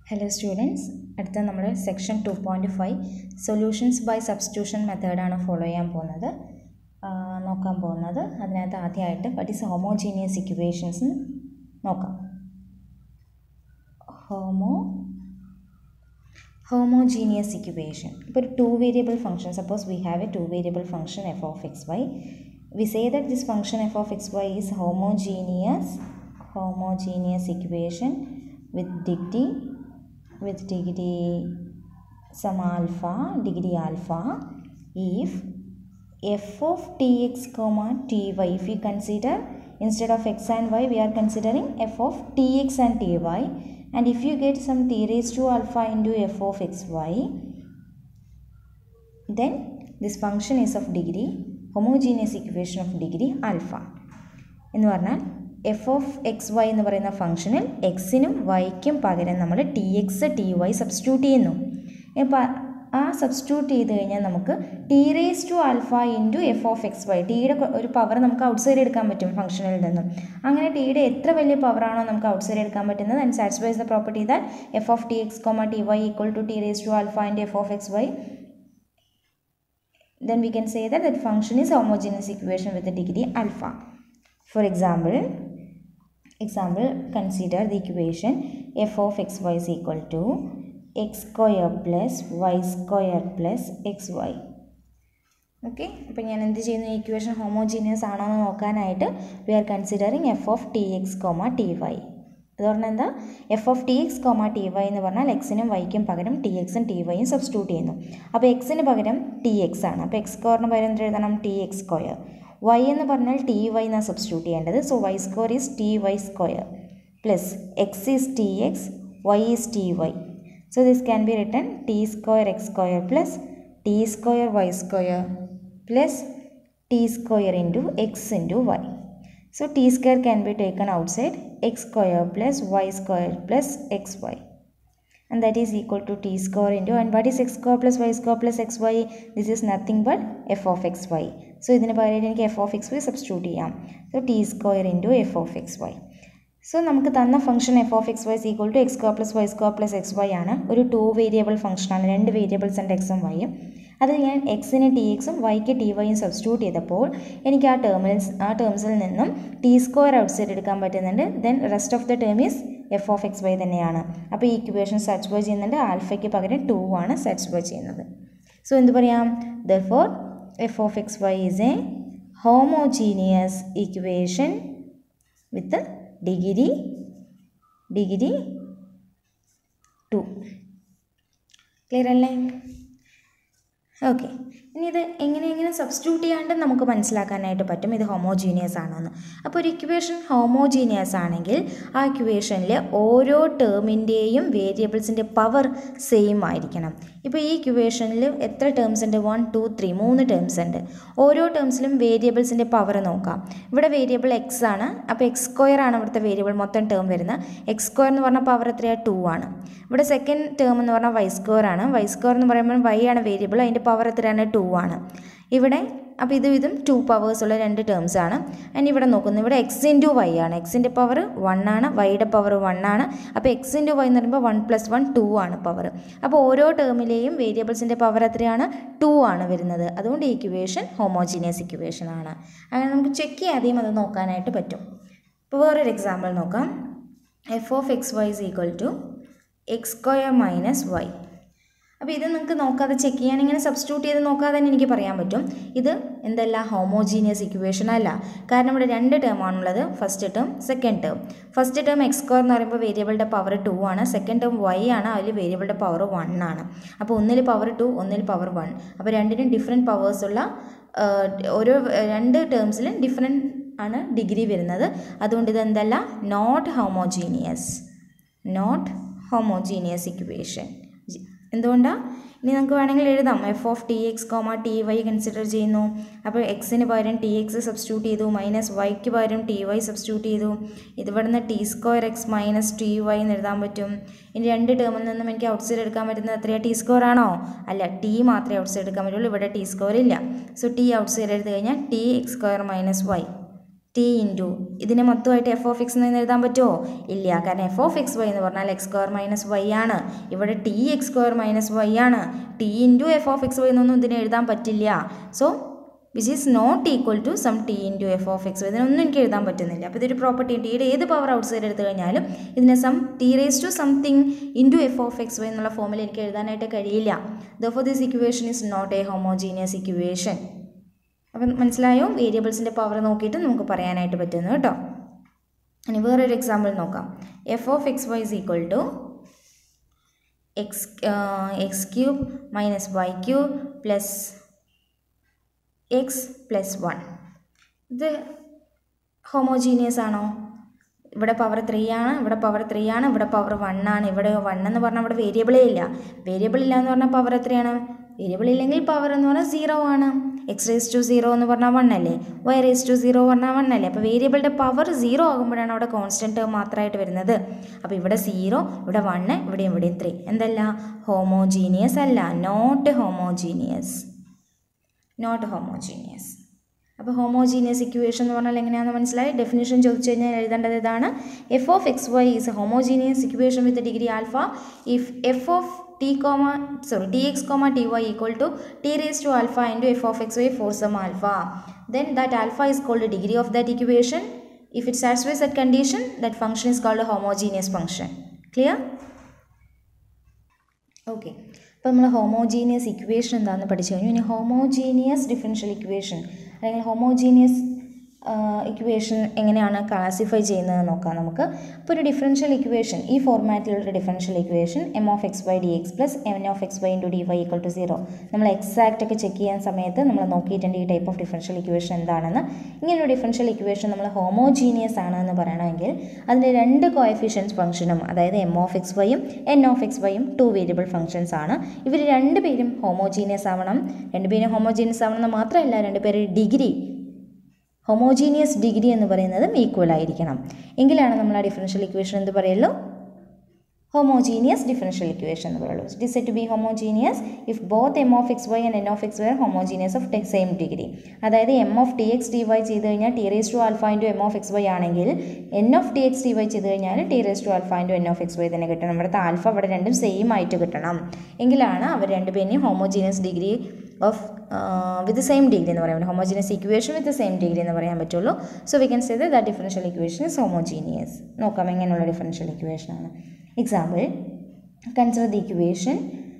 hello students അടുത്ത നമ്മൾ section two point five solutions by substitution മെത്തേഡാണ് ഫോളോ ചെയ്യാൻ പോകുന്നത് ആ, നോക്കാൻ പോകുന്നത് അതിനകത്ത് ആദ്യമായിട്ട് വട്ട് ഈസ് ഹോമോജീനിയസ് ഇക്വേഷൻസ് നോക്കാം ഹോമോ ഹോമോജീനിയസ് ഇക്വേഷൻ ഇപ്പോൾ ഒരു two variable function suppose we have a two variable function F of X Y we say that this function F of X Y is homogeneous homogeneous equation with degree with degree some alpha degree alpha if f of tx comma ty if we consider instead of x and y we are considering f of tx and ty and if you get some t raised to alpha into f of xy then this function is of degree homogeneous equation of degree alpha എന്ന് പറഞ്ഞാൽ F of X y എന്ന് പറയുന്ന ഫംഗ്ഷനിൽ എക്സിനും വൈക്കും പകരം നമ്മൾ T X T Y substitute ചെയ്യുന്നു അപ്പോൾ ആ സബ്സ്റ്റിറ്റ്യൂട്ട് ചെയ്ത് കഴിഞ്ഞാൽ നമുക്ക് T raise to alpha into F of X Y ടിയുടെ ഒരു പവർ നമുക്ക് ഔട്ട്സൈഡ് എടുക്കാൻ പറ്റും ഫംഗ്ഷനിൽ നിന്നും അങ്ങനെ ടിയുടെ എത്ര വലിയ പവറാണോ നമുക്ക് ഔട്ട്സൈഡ് എടുക്കാൻ പറ്റുന്നത് and satisfies the property that F of T X comma T Y equal to T raise to alpha into F of X Y then we can say that that function is homogeneous equation with a degree alpha for example example consider the equation f of xy is equal to x square plus y square plus xy okay അപ്പോൾ ഞാൻ എന്ത് ചെയ്യുന്നു ഈ equation homogeneous ആണോ എന്ന് നോക്കാനായിട്ട് we are considering F of T X comma T Y അത് പറഞ്ഞാൽ എന്താ F of T X comma T Y എന്ന് പറഞ്ഞാൽ എക്സിനും വൈക്കും പകരം ടി എക്സും ടി വൈയും സബ്സ്റ്റിറ്റ്യൂട്ട് ചെയ്യുന്നു അപ്പോൾ എക്സിന് പകരം ടി എക്സ് ആണ് അപ്പോൾ എക്സ് സ്ക്വയറിന് പകരം എന്ത് എഴുതണം ടി എക്സ് സ്ക്വയർ വൈ എന്ന് പറഞ്ഞാൽ ടി വൈ എന്നാണ് സബ്സ്റ്റിറ്റ്യൂട്ട് ചെയ്യേണ്ടത് so Y square is T Y square plus X is T X Y is T Y so this can be written T square X square plus T square Y square plus T square into X into Y So t square can be taken outside x square plus y square plus xy and that is equal to t square into and what is x square plus y square plus xy this is nothing but f of xy so ഇതിന് പകരം എനിക്ക് f of xy substitute ചെയ്യാം so T square into F of X Y സോ നമുക്ക് തന്ന function F of X Y is equal to X square plus Y square plus X Y ആണ് ഒരു two variable ഫംഗ്ഷനാണ് രണ്ട് വേരിയബിൾസ് ഉണ്ട് എക്സും വൈയും അതിൽ ഞാൻ എക്സിന് ടി എക്സും വൈക്ക് ടി വൈയും സബ്സ്റ്റിറ്റ്യൂട്ട് ചെയ്തപ്പോൾ എനിക്ക് ആ ടേമിൽ ആ ടേംസിൽ നിന്നും ടി സ്ക്വയർ ഔട്ട്സൈഡ് എടുക്കാൻ പറ്റുന്നുണ്ട് then rest of the term is F of X Y തന്നെയാണ് അപ്പോൾ ഈ ഇക്വേഷൻ സാറ്റിസ്ഫൈ ചെയ്യുന്നുണ്ട് ആൽഫയ്ക്ക് പകരം ടു ആണ് സാറ്റിസ്ഫൈ ചെയ്യുന്നത് സോ എന്ത് പറയാം therefore F of X Y is a homogeneous equation with degree degree two clear അല്ലേ ഓക്കെ ഇനി ഇത് എങ്ങനെ എങ്ങനെ സബ്സ്റ്റിറ്റ്യൂട്ട് ചെയ്യാണ്ട് നമുക്ക് മനസ്സിലാക്കാനായിട്ട് പറ്റും ഇത് ഹോമോജീനിയസ് ആണോ എന്ന് അപ്പോൾ ഒരു ഇക്വേഷൻ ഹോമോജീനിയസ് ആണെങ്കിൽ ആ ഇക്വേഷനിൽ ഓരോ ടേമിൻ്റെയും വേരിയബിൾസിൻ്റെ പവർ സെയിം ആയിരിക്കണം ഇപ്പോൾ ഈ ഇക്വേഷനിൽ എത്ര ടേംസ് ഉണ്ട് വൺ ടു ത്രീ മൂന്ന് ടേംസ് ഉണ്ട് ഓരോ ടേംസിലും വേരിയബിൾസിൻ്റെ പവർ നോക്കാം ഇവിടെ വേരിയബിൾ എക്സ് ആണ് അപ്പോൾ എക്സ് സ്ക്വയർ ആണ് ഇവിടുത്തെ വേരിയബിൾ മൊത്തം ടേം വരുന്നത് എക്സ് സ്ക്വയർ എന്ന് പറഞ്ഞാൽ പവർ എത്രയാണ് ടു ആണ് ഇവിടെ സെക്കൻഡ് ടേം എന്ന് പറഞ്ഞാൽ വൈ സ്ക്വയർ ആണ് വൈ സ്ക്വയർ എന്ന് പറയുമ്പോൾ വൈ ആണ് വേരിയബിൾ അതിൻ്റെ പവർ എത്രയാണ് ടു ആണ് ഇവിടെ അപ്പോൾ ഇതും ഇതും ടു പവേഴ്സ് ഉള്ള രണ്ട് ടേംസ് ആണ് ആൻഡ് ഇവിടെ നോക്കുന്നു ഇവിടെ എക്സ് ഇൻറ്റു വൈ ആണ് എക്സിൻ്റെ പവർ വൺ ആണ് വൈയുടെ പവർ വൺ ആണ് അപ്പോൾ എക്സ് ഇൻറ്റു വൈ എന്ന് പറയുമ്പോൾ വൺ പ്ലസ് വൺ ടു ആണ് പവർ അപ്പോൾ ഓരോ ടേമിലെയും വേരിയബിൾസിൻ്റെ പവർ എത്രയാണ് ടു ആണ് വരുന്നത് അതുകൊണ്ട് ഈ ഇക്വേഷൻ ഹോമോജീനിയസ് ഇക്വേഷൻ ആണ് അങ്ങനെ നമുക്ക് ചെക്ക് ചെയ്യാതെയും അത് നോക്കാനായിട്ട് പറ്റും ഇപ്പോൾ വേറൊരു എക്സാമ്പിൾ നോക്കാം F of X Y is equal to X square minus Y അപ്പോൾ ഇത് നിങ്ങൾക്ക് നോക്കാതെ ചെക്ക് ചെയ്യാൻ ഇങ്ങനെ സബ്സ്റ്റിറ്റ്യൂട്ട് ചെയ്ത് നോക്കാതെ തന്നെ എനിക്ക് പറയാൻ പറ്റും ഇത് എന്തല്ല ഹോമോജീനിയസ് ഇക്വേഷൻ അല്ല കാരണം ഇവിടെ രണ്ട് ടേം ആണുള്ളത് first term second term first term X square എന്ന് പറയുമ്പോൾ വേരിയബിളുടെ പവർ ടു ആണ് സെക്കൻഡ് ടേം വൈ ആണ് അതിൽ വേരിയബിളുടെ പവർ വൺ ആണ് അപ്പോൾ ഒന്നിൽ പവർ ടു ഒന്നിൽ പവർ വൺ അപ്പോൾ രണ്ടിനും ഡിഫറെൻറ്റ് പവേഴ്സുള്ള ഓരോ രണ്ട് ടേംസിലും ഡിഫറെൻറ്റ് ആണ് ഡിഗ്രി വരുന്നത് അതുകൊണ്ട് ഇത് എന്തല്ല not homogeneous not homogeneous equation എന്തുകൊണ്ടാണ് ഇനി നമുക്ക് വേണമെങ്കിൽ എഴുതാം F of T X comma T Y consider ചെയ്യുന്നു അപ്പോൾ എക്സിന് പകരം ടി എക്സ് സബ്സ്റ്റിറ്റ്യൂട്ട് ചെയ്തു മൈനസ് വൈക്ക് പകരം ടി വൈ സബ്സ്റ്റിറ്റ്യൂട്ട് ചെയ്തു ഇത് ഇവിടുന്ന് T square X minus T Y എന്ന് എഴുതാൻ പറ്റും ഇനി രണ്ട് ടേമിൽ നിന്നും എനിക്ക് ഔട്ട്സൈഡ് എടുക്കാൻ പറ്റുന്നത് എത്രയാണ് ടി സ്ക്വയർ ആണോ അല്ല ടി മാത്രമേ ഔട്ട്സൈഡ് എടുക്കാൻ പറ്റുള്ളൂ ഇവിടെ ടി സ്ക്വയർ ഇല്ല സോ ടി ഔട്ട്സൈഡ് എടുത്തു കഴിഞ്ഞാൽ T X square minus Y T into ഇതിനെ മൊത്തമായിട്ട് എഫ് ഓഫ് എക്സ് എന്ന് എഴുതാൻ പറ്റുമോ ഇല്ല കാരണം എഫ് ഓഫ് എക്സ് വൈ എന്ന് പറഞ്ഞാൽ എക്സ് സ്ക്വയർ മൈനസ് വൈ ആണ് ഇവിടെ T X square minus Y ആണ് T into F of X Y എന്നൊന്നും ഇതിനെ എഴുതാൻ പറ്റില്ല so which is not equal to some T into F of X Y ഇതിനൊന്നും എനിക്ക് എഴുതാൻ പറ്റുന്നില്ല അപ്പോൾ ഇതൊരു പ്രോപ്പർട്ടി ടിയുടെ ഏത് പവർ ഔട്ട് സൈഡ് എടുത്തു കഴിഞ്ഞാലും ഇതിനെ some T raise to something into F of X Y എന്നുള്ള ഫോമിൽ എനിക്ക് എഴുതാനായിട്ട് കഴിയില്ല therefore this equation is not a homogeneous equation അപ്പം മനസ്സിലായോ വേരിയബിൾസിൻ്റെ പവർ നോക്കിയിട്ട് നമുക്ക് പറയാനായിട്ട് പറ്റുന്നു കേട്ടോ ഇനി വേറൊരു എക്സാമ്പിൾ നോക്കാം F of X Y is equal to X X cube minus Y cube plus X plus one ഇത് ഹോമോജീനിയസ് ആണോ ഇവിടെ പവർ ത്രീ ആണ് ഇവിടെ പവർ ത്രീ ആണ് ഇവിടെ പവർ വൺ ആണ് ഇവിടെ വൺ എന്ന് പറഞ്ഞാൽ ഇവിടെ വേരിയബിളേ ഇല്ല വേരിയബിൾ ഇല്ല എന്ന് പറഞ്ഞാൽ പവർ എത്രയാണ് വേരിയബിൾ ഇല്ലെങ്കിൽ പവർ എന്ന് പറഞ്ഞാൽ സീറോ ആണ് എക്സ് റേസ് ടു സീറോ എന്ന് പറഞ്ഞാൽ വൺ അല്ലേ വൈ റേസ് ടു സീറോ പറഞ്ഞാൽ വൺ അല്ലേ അപ്പോൾ വേരിയബിളിൻ്റെ പവർ സീറോ ആകുമ്പോഴാണ് അവിടെ കോൺസ്റ്റൻറ്റ് ടേം മാത്രമായിട്ട് വരുന്നത് അപ്പോൾ ഇവിടെ സീറോ ഇവിടെ വണ്ണ് ഇവിടെയും ഇവിടെയും ത്രീ എന്തല്ല ഹോമോജീനിയസ് അല്ല നോട്ട് ഹോമോജീനിയസ് നോട്ട് ഹോമോജീനിയസ് അപ്പോൾ ഹോമോജീനിയസ് ഇക്വേഷൻ എന്ന് പറഞ്ഞാൽ എങ്ങനെയാണെന്ന് മനസ്സിലായി ഡെഫിനിഷൻ ചോദിച്ചു കഴിഞ്ഞാൽ എഴുതേണ്ടത് ഇതാണ് F of X Y is a homogeneous equation with degree alpha if F of T comma sorry T X comma T Y equal to T raise to alpha into F of X Y for some alpha then that alpha is called degree of that equation if it satisfies that condition that function is called homogeneous function clear okay അപ്പോൾ നമ്മൾ homogeneous equation എന്താണെന്ന് പഠിച്ചു കഴിഞ്ഞു ഇനി homogeneous differential equation അല്ലെങ്കിൽ homogeneous equation എങ്ങനെയാണ് classify ചെയ്യുന്നത് നോക്കാം നമുക്ക് അപ്പോൾ ഒരു ഡിഫറൻഷ്യൽ ഇക്വേഷൻ ഈ ഫോർമാറ്റിലുള്ള differential equation m of X y d x plus m of X y into d y equal to zero നമ്മൾ എക്സാക്റ്റ് ഒക്കെ ചെക്ക് ചെയ്യാൻ സമയത്ത് നമ്മൾ നോക്കിയിട്ടുണ്ട് ഈ ടൈപ്പ് ഓഫ് ഡിഫറൻഷ്യൽ ഇക്വേഷൻ എന്താണെന്ന് ഇങ്ങനൊരു ഡിഫറൻഷ്യൽ ഇക്വേഷൻ നമ്മൾ ഹോമോജീനിയസ് ആണ് എന്ന് പറയണമെങ്കിൽ അതിൻ്റെ രണ്ട് കോയഫിഷ്യൻസ് ഫംഗ്ഷനും അതായത് എം ഓഫ് എക്സ് വൈയും എൻ ഓഫ് എക്സ് വൈയും ടു വേരിയബിൾ ഫംഗ്ഷൻസ് ആണ് ഇവർ രണ്ടുപേരും ഹോമോജീനിയസ് ആവണം രണ്ടുപേരും ഹോമോജീനിയസ് ആവണമെന്ന് മാത്രമല്ല രണ്ടുപേരുടെ ഡിഗ്രി ഹോമോജീനിയസ് ഡിഗ്രി എന്ന് പറയുന്നതും ഈക്വൽ ആയിരിക്കണം എങ്കിലാണ് നമ്മൾ ആ ഡിഫറൻഷ്യൽ ഇക്വേഷൻ എന്ത് പറയുള്ളൂ ഹോമോജീനിയസ് ഡിഫറൻഷ്യൽ ഇക്വേഷൻ എന്ന് പറയുള്ളൂ it is said to be homogeneous if both m of X y and n of X y are homogeneous of same degree അതായത് m of T X T y ചെയ്ത് കഴിഞ്ഞാൽ t raise to alpha into m of X y ആണെങ്കിൽ n of T X T y ചെയ്ത് കഴിഞ്ഞാൽ t raise to alpha into n of X y തന്നെ കിട്ടണം ഇവിടുത്തെ alpha ഇവിടെ രണ്ടും സെയിം ആയിട്ട് കിട്ടണം എങ്കിലാണ് അവർ രണ്ടുപേരെയും homogeneous degree of with same degree എന്ന് പറയാൻ പറ്റും homogeneous equation with same degree എന്ന് പറയാൻ പറ്റുള്ളൂ so we can say the differential equation is homogeneous നോക്കാം എങ്ങനെയുള്ള ഡിഫറൻഷ്യൽ ഇക്വേഷനാണ് example consider the equation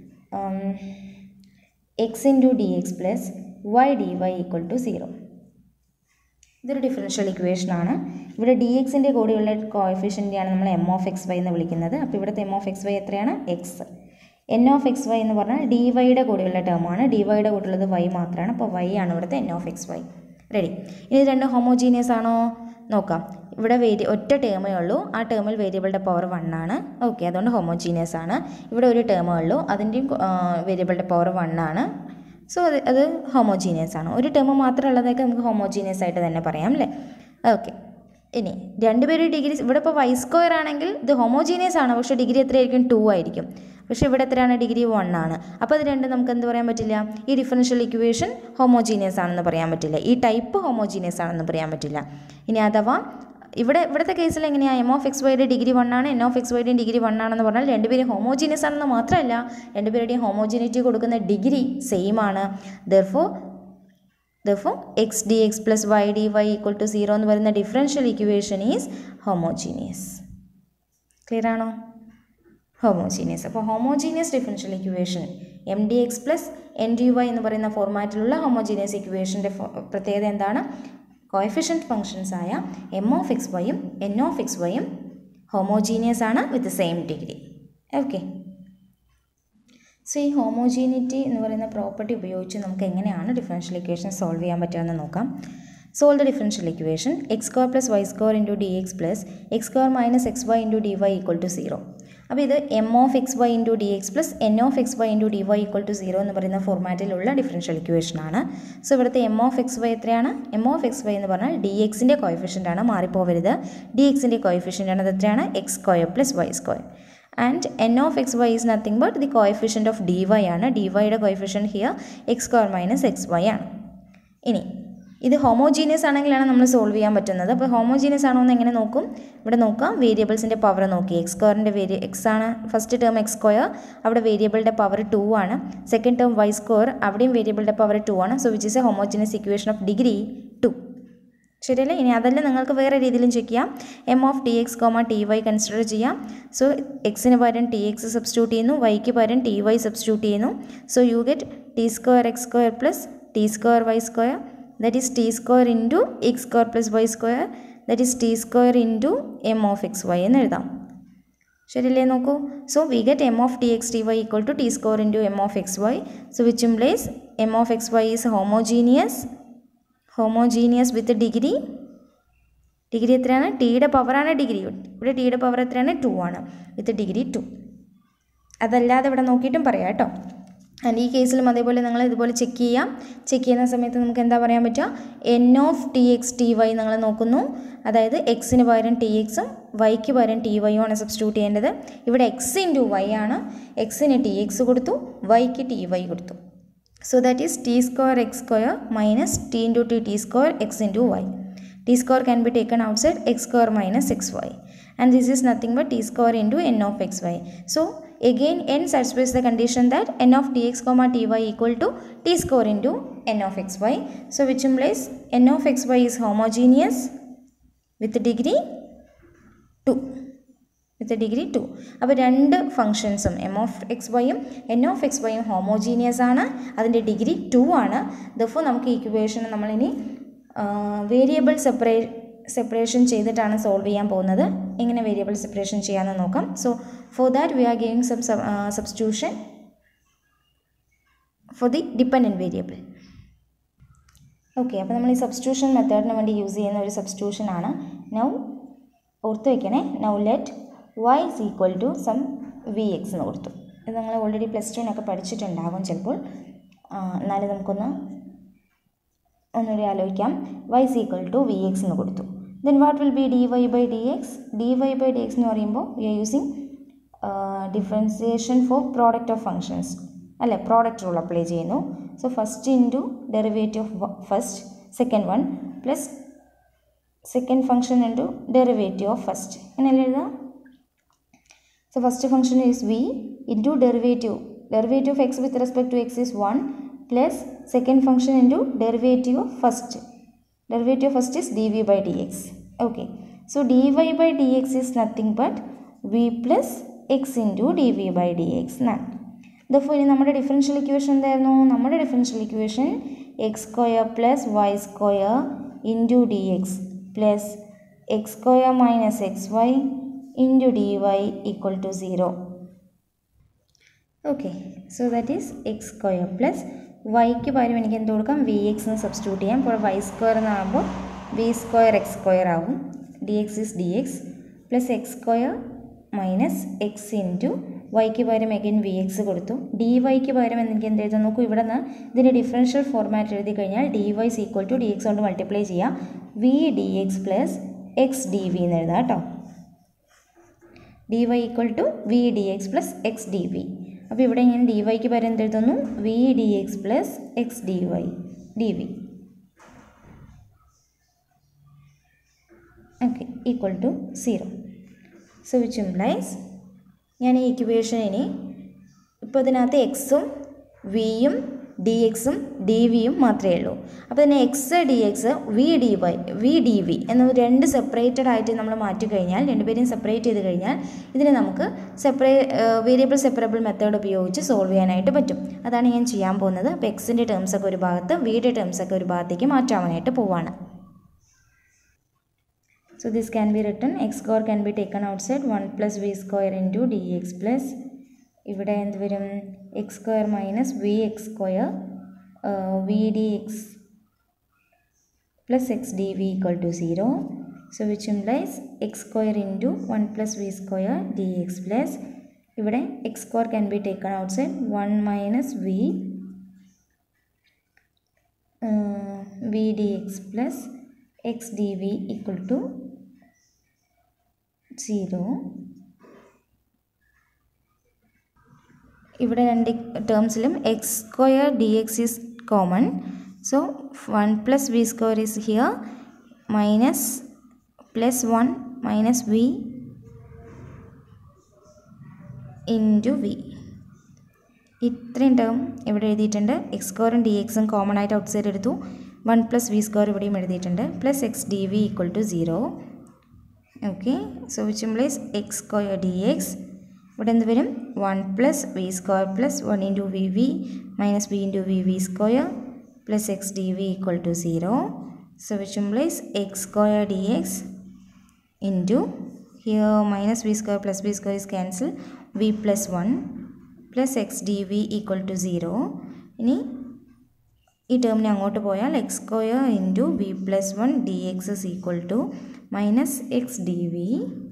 x into d x plus y d y equal to zero ഇതൊരു ഡിഫറൻഷ്യൽ ഇക്വേഷനാണ് ഇവിടെ d എക്സിൻ്റെ കൂടെയുള്ള കോഎഫിഷ്യൻ്റെയാണ് നമ്മൾ എം ഓഫ് എക്സ് വൈ എന്ന് വിളിക്കുന്നത് അപ്പോൾ ഇവിടുത്തെ എം ഓഫ് എക്സ് വൈ എത്രയാണ് x n of X y എന്ന് പറഞ്ഞാൽ ഡി വൈയുടെ കൂടെയുള്ള ടേമാണ് ഡി വൈയുടെ കൂടെയുള്ളത് വൈ മാത്രമാണ് അപ്പോൾ വൈ ആണ് ഇവിടുത്തെ n of X y ready ഇനി രണ്ട് ഹോമോജീനിയസ് ആണോ നോക്കാം ഇവിടെ വേരി ഒറ്റ ടേമേ ഉള്ളൂ ആ ടേമിൽ വേരിയബിളുടെ പവർ വൺ ആണ് ഓക്കെ അതുകൊണ്ട് ഹോമോജീനിയസ് ആണ് ഇവിടെ ഒരു ടേമേ ഉള്ളൂ അതിൻ്റെയും വേരിയബിളുടെ പവർ വൺ ആണ് സോ അത് അത് ഹോമോജീനിയസ് ആണ് ഒരു ടേം മാത്രം ഉള്ളതൊക്കെ നമുക്ക് ഹോമോജീനിയസ് ആയിട്ട് തന്നെ പറയാം അല്ലേ ഓക്കെ ഇനി രണ്ടുപേരും ഡിഗ്രി ഇവിടെ ഇപ്പോൾ വൈ സ്ക്വയർ ആണെങ്കിൽ ഇത് ഹോമോജീനിയസ് ആണ് പക്ഷേ ഡിഗ്രി എത്രയായിരിക്കും ടു ആയിരിക്കും പക്ഷേ ഇവിടെ എത്രയാണ് ഡിഗ്രി വൺ ആണ് അപ്പോൾ അത് രണ്ടും നമുക്ക് എന്ത് പറയാൻ പറ്റില്ല ഈ ഡിഫറൻഷ്യൽ ഇക്വേഷൻ ഹോമോജീനിയസ് ആണെന്ന് പറയാൻ പറ്റില്ല ഈ ടൈപ്പ് ഹോമോജീനിയസ് ആണെന്ന് പറയാൻ പറ്റില്ല ഇനി അഥവാ ഇവിടെ ഇവിടുത്തെ കേസിൽ എങ്ങനെയാണ് എം ഓഫ് എക്സ് വൈയുടെ ഡിഗ്രി വൺ ആണ് എൻ ഓഫ് എക്സ് വൈയുടെയും ഡിഗ്രി വൺ ആണെന്ന് പറഞ്ഞാൽ രണ്ടുപേരും ഹോമോജീനിയസ് ആണെന്ന് മാത്രമല്ല രണ്ടുപേരുടെയും ഹോമോജീനിറ്റി കൊടുക്കുന്ന ഡിഗ്രി സെയിം ആണ് therefore therefore x d x plus y d y equal to zero എന്ന് പറയുന്ന differential equation is homogeneous clear ആണോ ഹോമോജീനിയസ് അപ്പോൾ homogeneous differential equation m d x plus n d y എന്ന് പറയുന്ന ഫോർമാറ്റിലുള്ള homogeneous ഇക്വേഷൻ്റെ പ്രത്യേകത എന്താണ് കോയഫിഷ്യൻറ്റ് ഫങ്ഷൻസ് ആയ എം ഓഫ് എക്സ് വൈയും എൻ ഓഫ് എക്സ് വൈയും ഹോമോജീനിയസ് ആണ് with same degree okay so ഈ ഹോമോജീനിറ്റി എന്ന് പറയുന്ന പ്രോപ്പർട്ടി ഉപയോഗിച്ച് നമുക്ക് എങ്ങനെയാണ് ഡിഫറൻഷ്യൽ ഇക്വേഷൻ സോൾവ് ചെയ്യാൻ പറ്റുമെന്ന് നോക്കാം solve the differential equation x square plus Y square into d x plus x square minus x y into d y equal to zero അപ്പോൾ ഇത് m of X y into d x plus n of X y into d y equal to zero എന്ന് പറയുന്ന ഫോർമാറ്റിലുള്ള differential equation ആണ് so ഇവിടുത്തെ m of X y എത്രയാണ് m of X y എന്ന് പറഞ്ഞാൽ ഡി എക്സിൻ്റെ കോയഫിഷ്യൻ്റ് ആണ് മാറിപ്പോവരുത് ഡി എക്സിൻ്റെ കോയഫിഷ്യൻ്റ് ആണ് അത് എത്രയാണ് x square plus Y square and n of X Y is nothing but the coefficient of d y ആണ് ഡി വൈയുടെ coefficient here x square minus x Y ആണ് ഇനി ഇത് ഹോമോജീനിയസ് ആണെങ്കിലാണ് നമ്മൾ സോൾവ് ചെയ്യാൻ പറ്റുന്നത് അപ്പോൾ ഹോമോജീനിയസ് ആണോ എന്ന് എങ്ങനെ നോക്കും ഇവിടെ നോക്കാം വേരിയബിൾസിൻ്റെ പവർ നോക്കി എക്സ് സ്ക്വയറിൻ്റെ വേരിയ എക്സ് ആണ് ഫസ്റ്റ് ടേം എക്സ് സ്ക്വയർ അവിടെ വേരിയബിളിൻ്റെ പവർ ടു ആണ് സെക്കൻഡ് ടേം വൈ സ്ക്വയർ അവിടെയും വേരിയബിളിൻ്റെ പവർ ടു ആണ് so which is a homogeneous equation of degree two ശരിയല്ലേ ഇനി അതല്ല നിങ്ങൾക്ക് വേറെ രീതിയിലും ചെക്ക് ചെയ്യാം m of T X comma T Y consider ചെയ്യാം സോ എക്സിന് പകരം ടി എക്സ് സബ്സ്റ്റിറ്റ്യൂട്ട് ചെയ്യുന്നു വൈക്ക് പകരം ടി വൈ സബ്സ്റ്റിറ്റ്യൂട്ട് ചെയ്യുന്നു so you get t square X square plus T square Y square that is t square into x square plus Y square that is t square into m of X y എന്ന് എഴുതാം ശരിയല്ലേ നോക്കൂ so we get m of T X T Y equal to t square into m of X Y so which implies m of X Y is homogeneous homogeneous with degree degree എത്രയാണ് ടിയുടെ പവറാണ് degree ഇവിടെ ടിയുടെ power എത്രയാണ് to ആണ് വിത്ത് degree to അതല്ലാതെ ഇവിടെ നോക്കിയിട്ടും പറയാം കേട്ടോ ആൻഡ് ഈ കേസിലും അതേപോലെ നിങ്ങൾ ഇതുപോലെ ചെക്ക് ചെയ്യാം ചെക്ക് ചെയ്യുന്ന സമയത്ത് നമുക്ക് എന്താ പറയാൻ പറ്റുക n of T X T y നിങ്ങൾ നോക്കുന്നു അതായത് എക്സിന് പകരം ടി എക്സും വൈക്ക് പകരം ടി വൈയും ആണ് സബ്സ്റ്റിറ്റ്യൂട്ട് ചെയ്യേണ്ടത് ഇവിടെ എക്സ് ഇൻറ്റു വൈ ആണ് എക്സിന് ടി എക്സ് കൊടുത്തു വൈക്ക് ടി വൈ കൊടുത്തു so that is t square X square minus t into t t square x into y t square can be taken outside x square minus xy and this is nothing but t square into n of xy so again n satisfies the condition that n of tx comma ty equal to t square into n of xy so which implies n of xy is homogeneous with degree 2 with degree two അപ്പോൾ രണ്ട് ഫങ്ഷൻസും m of x വൈയും n of x വൈയും homogeneous ആണ് അതിൻ്റെ degree two ആണ് therefore നമുക്ക് equation നമ്മളിനി വേരിയബിൾ സെപ്പറേ സെപ്പറേഷൻ ചെയ്തിട്ടാണ് സോൾവ് ചെയ്യാൻ പോകുന്നത് എങ്ങനെ വേരിയബിൾ സെപ്പറേഷൻ ചെയ്യാമെന്ന് നോക്കാം so for that we are giving some substitution for the dependent variable okay അപ്പോൾ നമ്മൾ ഈ സബ്സ്റ്റിറ്റ്യൂഷൻ മെത്തേഡിന് വേണ്ടി യൂസ് ചെയ്യുന്ന ഒരു സബ്സ്റ്റിറ്റ്യൂഷൻ ആണ് നൗ ഓർത്ത് വയ്ക്കണേ now let y is equal to some v x എന്ന് കൊടുത്തു ഇത് നിങ്ങൾ ഓൾറെഡി പ്ലസ് ടുവിനൊക്കെ പഠിച്ചിട്ടുണ്ടാകും ചിലപ്പോൾ എന്നാലും നമുക്കൊന്ന് ഒന്നുകൂടി ആലോചിക്കാം y is equal to v x എന്ന് കൊടുത്തു then what will be d y by d x d y by d x എന്ന് പറയുമ്പോൾ we are using differentiation for product of functions അല്ലേ പ്രോഡക്റ്റ് റൂൾ അപ്ലൈ ചെയ്യുന്നു so first into derivative of first second one plus second function into derivative of first അങ്ങനെയല്ലേ എഴുതാം so first function is v into derivative derivative of x with respect to x is one plus second function into derivative of first derivative of first is dv by dx okay so dy by dx is nothing but v plus x into dv by dx എന്നാണ് ദഫോ ഇനി നമ്മുടെ differential equation എന്തായിരുന്നു നമ്മുടെ differential equation x square plus Y square into d x plus x square minus x y into d y equal to zero okay so that is x square plus വൈക്ക് പകരം എനിക്ക് എന്ത് കൊടുക്കാം V x എന്ന് substitute ചെയ്യാം ഇപ്പോൾ y square എന്നാകുമ്പോൾ v square X square ആവും d x is d x plus x square minus x into വൈക്ക് പകരം എഗൈൻ വി എക്സ് കൊടുത്തു ഡി വൈക്ക് പകരം എനിക്ക് എന്ത് എഴുതാം നോക്കൂ ഇവിടെ നിന്ന് ഇതിൻ്റെ ഡിഫറൻഷ്യൽ ഫോർമാറ്റ് എഴുതി കഴിഞ്ഞാൽ d y is equal to d x കൊണ്ട് മൾട്ടിപ്ലൈ ചെയ്യാം v d x plus x d v എന്ന് എഴുതാം കേട്ടോ d y equal to v d x plus x d v അപ്പോൾ ഇവിടെ ഞാൻ ഡി വൈക്ക് പകരം എന്ത് എഴുതുന്നു v d x plus x d y d v okay equal to zero so which implies ഞാൻ ഈ ഇക്വേഷൻ ഇനി ഇപ്പോൾ ഇതിനകത്ത് എക്സും വിയും ഡി എക്സും ഡി വിയും മാത്രമേ ഉള്ളൂ അപ്പോൾ ഇതിനെ x d x v d y v d v എന്ന രണ്ട് സെപ്പറേറ്റഡ് ആയിട്ട് നമ്മൾ മാറ്റി കഴിഞ്ഞാൽ രണ്ടുപേരെയും സെപ്പറേറ്റ് ചെയ്ത് കഴിഞ്ഞാൽ ഇതിനെ നമുക്ക് സെപ്പറേ വേരിയബിൾ സെപ്പറബിൾ മെത്തേഡ് ഉപയോഗിച്ച് സോൾവ് ചെയ്യാനായിട്ട് പറ്റും അതാണ് ഞാൻ ചെയ്യാൻ പോകുന്നത് അപ്പോൾ എക്സിൻ്റെ ടേംസ് ഒക്കെ ഒരു ഭാഗത്ത് വിയുടെ ടേംസ് ഒക്കെ ഒരു ഭാഗത്തേക്ക് മാറ്റാവാനായിട്ട് പോവാണ് So this can be written x square can be taken outside 1 plus v square into dx plus ഇവിടെ എന്ത് വരും x square minus v x square v d x plus x d v equal to zero so which implies x square into one plus v square d x plus ഇവിടെ x square can be taken outside one minus v v d x plus x d v equal to zero ഇവിടെ രണ്ട് ടേംസിലും x square d x is common so one plus v square is here minus plus one minus V into V ഇത്രയും term ഇവിടെ എഴുതിയിട്ടുണ്ട് X സ്ക്വയറും D എക്സും common ആയിട്ട് out side എടുത്തു വൺ പ്ലസ് വി സ്ക്വയർ ഇവിടെയും എഴുതിയിട്ടുണ്ട് plus x d v equal to zero okay so which implies x square d X ഇവിടെ എന്ത് വരും one plus v square plus one into V V minus V into V V square plus x d v equal to zero so which implies x square d x into here minus v square plus v square is cancel v plus one plus x d v equal to zero ഇനി ഈ ടേമിനെ അങ്ങോട്ട് പോയാൽ x square into v plus one d x is equal to minus x d v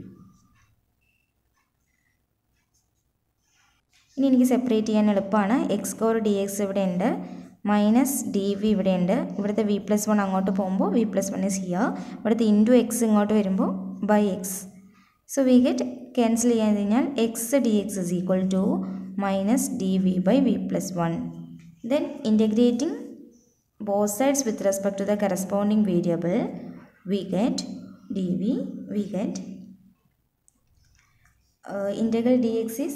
ഇനി എനിക്ക് separate ചെയ്യാൻ എളുപ്പമാണ് X square d X ഇവിടെ ഉണ്ട് മൈനസ് ഡി വി ഇവിടെ ഉണ്ട് ഇവിടുത്തെ വി പ്ലസ് വൺ അങ്ങോട്ട് പോകുമ്പോൾ v plus one is here ഇവിടുത്തെ ഇൻറ്റു എക്സ് ഇങ്ങോട്ട് വരുമ്പോൾ by x so we get cancel ചെയ്യാൻ കഴിഞ്ഞാൽ x d x is equal to minus d v by v plus one then integrating both sides with respect to the corresponding variable we get dv we get uh, integral dx is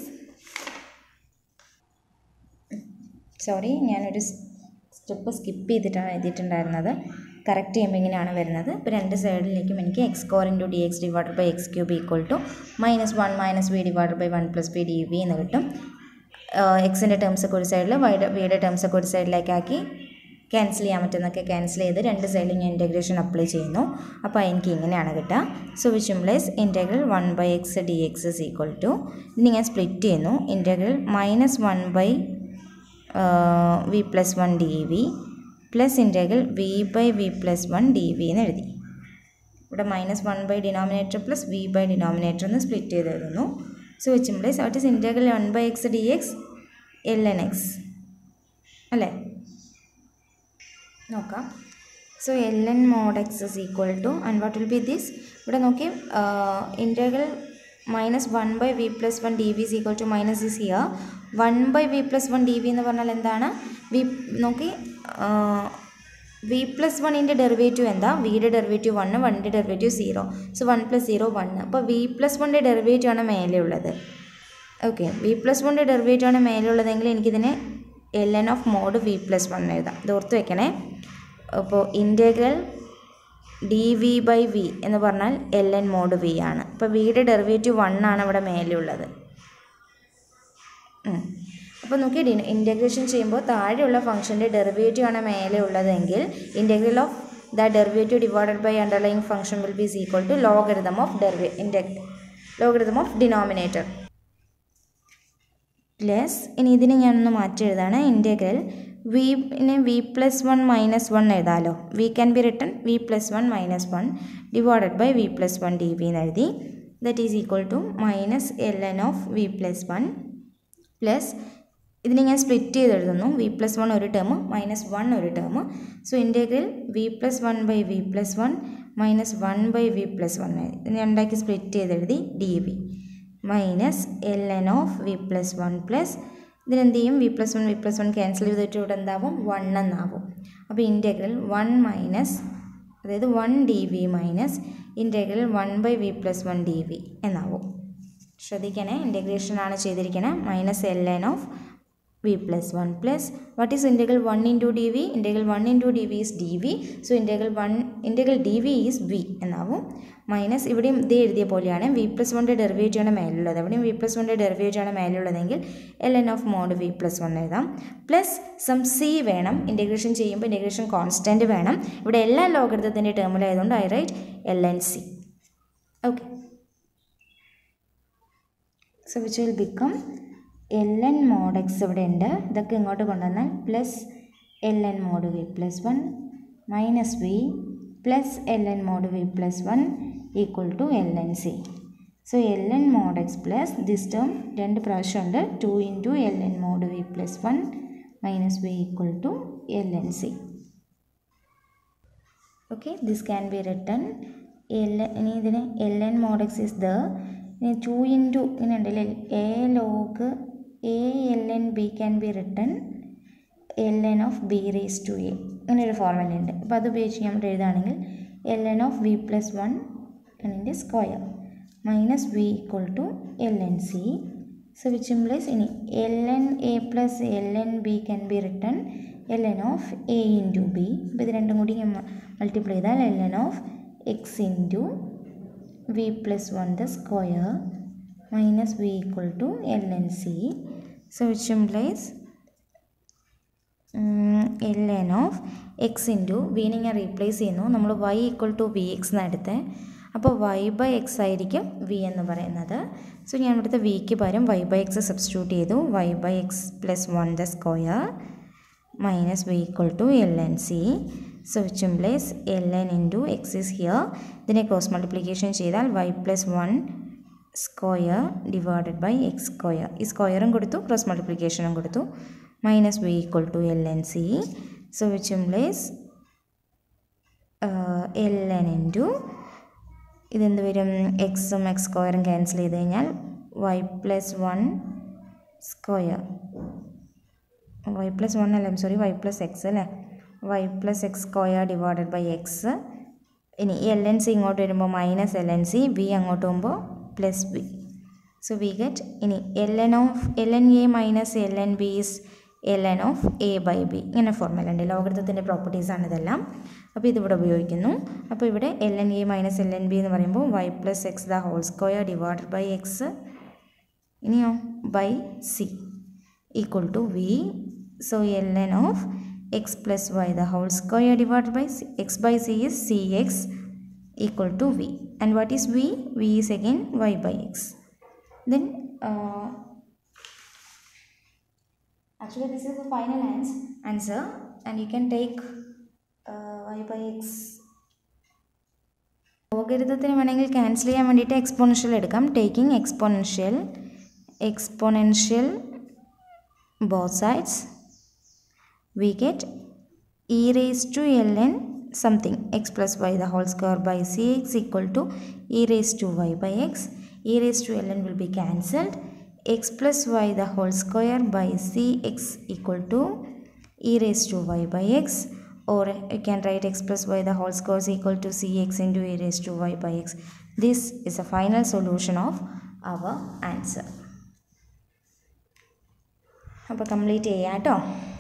sorry ഞാനൊരു step skip ചെയ്തിട്ടാണ് എഴുതിയിട്ടുണ്ടായിരുന്നത് correct ചെയ്യുമ്പോൾ ഇങ്ങനെയാണ് വരുന്നത് ഇപ്പോൾ രണ്ട് സൈഡിലേക്കും എനിക്ക് x square into d x divide by x cube equal to minus one minus v divide by one plus v d v എന്ന് കിട്ടും എക്സിൻ്റെ ടേംസൊക്കെ ഒരു സൈഡിൽ വൈഡ് വിയുടെ ടേംസൊക്കെ ഒരു സൈഡിലേക്കാക്കി ക്യാൻസൽ ചെയ്യാൻ പറ്റുന്നൊക്കെ ക്യാൻസൽ ചെയ്ത് രണ്ട് സൈഡിലും ഞാൻ ഇൻറ്റഗ്രേഷൻ അപ്ലൈ ചെയ്യുന്നു അപ്പോൾ എനിക്ക് ഇങ്ങനെയാണ് കിട്ടുക so which implies integral one by x d x is equal to ഇനി ഞാൻ സ്പ്ലിറ്റ് ചെയ്യുന്നു integral minus one by v plus one d v plus integral v by v plus one d v എന്ന് എഴുതി ഇവിടെ minus one by denominator plus v by denominator എന്ന് split ചെയ്ത് എഴുതുന്നു so which implies what is integral one by x d x l n x അല്ലേ നോക്കാം so l n mod x is equal to and what will be this ഇവിടെ നോക്കി integral minus one by v plus one d v is equal to minus is here one by v plus one d v എന്ന് പറഞ്ഞാൽ എന്താണ് V നോക്കി V plus വണ്ണിൻ്റെ derivative എന്താ വിയുടെ derivative one വണ്ണിൻ്റെ derivative zero so one plus zero one അപ്പോൾ v plus വണ്ണിൻ്റെ ഡെറിവേറ്റീവ് ആണ് മേലെ ഉള്ളത് ഓക്കെ വി പ്ലസ് വണ്ണിൻ്റെ ഡെറിവേറ്റീവ് ആണ് മേലെ ഉള്ളതെങ്കിൽ എനിക്കിതിനെ l n of mod v plus one എഴുതാം ഇത് ഓർത്ത് വെക്കണേ അപ്പോൾ integral d v by v എന്ന് പറഞ്ഞാൽ എൽ എൻ മോഡ് വി ആണ് അപ്പോൾ വിയുടെ ഡെറിവേറ്റീവ് വൺ ആണ് ഇവിടെ മേലെയുള്ളത് അപ്പോൾ നോക്കി ഡി ഇൻറ്റഗ്രേഷൻ ചെയ്യുമ്പോൾ താഴെയുള്ള ഫംഗ്ഷൻ്റെ ഡെറിവേറ്റീവ് ആണ് മേലെ ഉള്ളതെങ്കിൽ integral of the derivative divided by underlying function will be equal to logarithm of ഡെറിവേ ഇൻറ്റ ലോഗരിതം ഓഫ് ഡിനോമിനേറ്റർ പ്ലസ് ഇനി ഇതിനെ ഞാനൊന്ന് മാറ്റി എഴുതാണ് ഇൻറ്റഗ്രൽ വിനെ v plus one minus one എഴുതാമല്ലോ v can be written v plus one minus one divided by v plus one d v എന്ന് എഴുതി that is equal to minus l n of v plus one plus ഇതിനെ ഞാൻ split ചെയ്ത് എഴുതുന്നു v plus one ഒരു term minus one ഒരു term so integral v plus one by v plus one minus one by v plus one ഇതിനെ ഉണ്ടാക്കി split ചെയ്ത് എഴുതി d v minus l n of v plus one plus ഇതിനെന്ത് ചെയ്യും v plus one v plus one cancel ചെയ്തിട്ട് ഇവിടെ എന്താവും one എന്നാവും അപ്പോൾ ഇൻറ്റഗ്രൽ വൺ മൈനസ് അതായത് one d v minus integral one by v plus one d v എന്നാവും ശ്രദ്ധിക്കണേ ഇൻറ്റഗ്രേഷനാണ് ചെയ്തിരിക്കുന്നത് minus l n of v plus one plus what is integral one into d v integral one into d v is d v so integral one integral d v is v എന്നാവും minus ഇവിടെയും ഇത് എഴുതിയ പോലെയാണ് V plus വണ്ണിൻ്റെ derivative ആണ് മേലുള്ളത് എവിടെയും V plus വണ്ണിൻ്റെ derivative ആണ് മേലുള്ളതെങ്കിൽ l n of mod v plus one എഴുതാം പ്ലസ് സം സി വേണം ഇൻറ്റഗ്രേഷൻ ചെയ്യുമ്പോൾ ഇൻറ്റഗ്രേഷൻ കോൺസ്റ്റൻറ്റ് വേണം ഇവിടെ എല്ലാ ലോകൃതത്തിൻ്റെ ടേമിലായതുകൊണ്ട് I write l n c okay so which will become l n mod x ഇവിടെ ഉണ്ട് ഇതൊക്കെ ഇങ്ങോട്ട് കൊണ്ടുവന്നാൽ plus l n mod v plus one minus v plus l n mod v plus one equal to l n c so l n mod X plus this term രണ്ട് പ്രാവശ്യമുണ്ട് two into l n mod v plus one minus v equal to l n c okay this can be written l ഇനി ഇതിന് l n mod x is the ഇനി two into ഇങ്ങനെ ഉണ്ടല്ലേ a log a l n b can be written l n of b raise to a അങ്ങനെ ഒരു formula ഉണ്ട് അപ്പോൾ അത് ഉപയോഗിച്ച് നമ്മൾ എഴുതുകയാണെങ്കിൽ l n of v plus one എന്നിൻ്റെ square minus v equal to l n c so which implies ഇനി l n a plus l n b can be written l n of a into b അപ്പോൾ ഇത് രണ്ടും കൂടി multiply ചെയ്താൽ l n of x into v plus one the square minus v equal to l n c so which implies l n of x into വീനെ ഞാൻ replace ചെയ്യുന്നു നമ്മൾ y equal to v X എന്നെടുത്ത് അപ്പോൾ y by x ആയിരിക്കും v എന്ന് പറയുന്നത് so ഞാൻ ഇവിടുത്തെ വിക്ക് പകരം വൈ ബൈ എക്സ് സബ്സ്റ്റിറ്റ്യൂട്ട് ചെയ്തു y by x plus one the square minus v equal to l n c so which implies l n into x is here ഇതിനെ cross multiplication ചെയ്താൽ y plus one square divided by x square ഈ സ്ക്വയറും കൊടുത്തു cross മൾട്ടിപ്ലിക്കേഷനും കൊടുത്തു minus v equal to ln c so which implies uh, ln into ഇതെന്ത് വരും എക്സും X സ്ക്വയറും ക്യാൻസൽ ചെയ്ത് കഴിഞ്ഞാൽ y plus one square y plus one അല്ല സോറി വൈ പ്ലസ് എക്സ് അല്ലേ y plus x square divided by x ഇനി l n c ഇങ്ങോട്ട് വരുമ്പോൾ minus l n c v അങ്ങോട്ട് പോകുമ്പോൾ plus b so we get ഇനി l n of l n a minus l n b is l n of a by b ഇങ്ങനെ formula ഉണ്ട് ലോകൃതത്തിൻ്റെ പ്രോപ്പർട്ടീസാണ് ഇതെല്ലാം അപ്പോൾ ഇതിവിടെ ഉപയോഗിക്കുന്നു അപ്പോൾ ഇവിടെ l n a minus l n b എന്ന് പറയുമ്പോൾ y plus x the whole square divided by x ഇനിയോ by c equal to v so l n of x plus y the whole square divided by x by c is c x equal to v and what is v v is again y by x then uh, actually this is the final ans answer and you can take uh, y by x ലോഗരിതത്തിന് വേണമെങ്കിൽ cancel ചെയ്യാൻ വേണ്ടിയിട്ട് exponential എടുക്കാം taking exponential exponential both sides we get e raise to l n something x plus y the whole square by c x equal to e raise to y by x e raised to ln will be cancelled x plus y the whole square by cx equal to e raised to y by x or you can write x plus y the whole square is equal to cx into e raised to y by x this is a final solution of our answer അപ്പോൾ complete ചെയ്യാം കേട്ടോ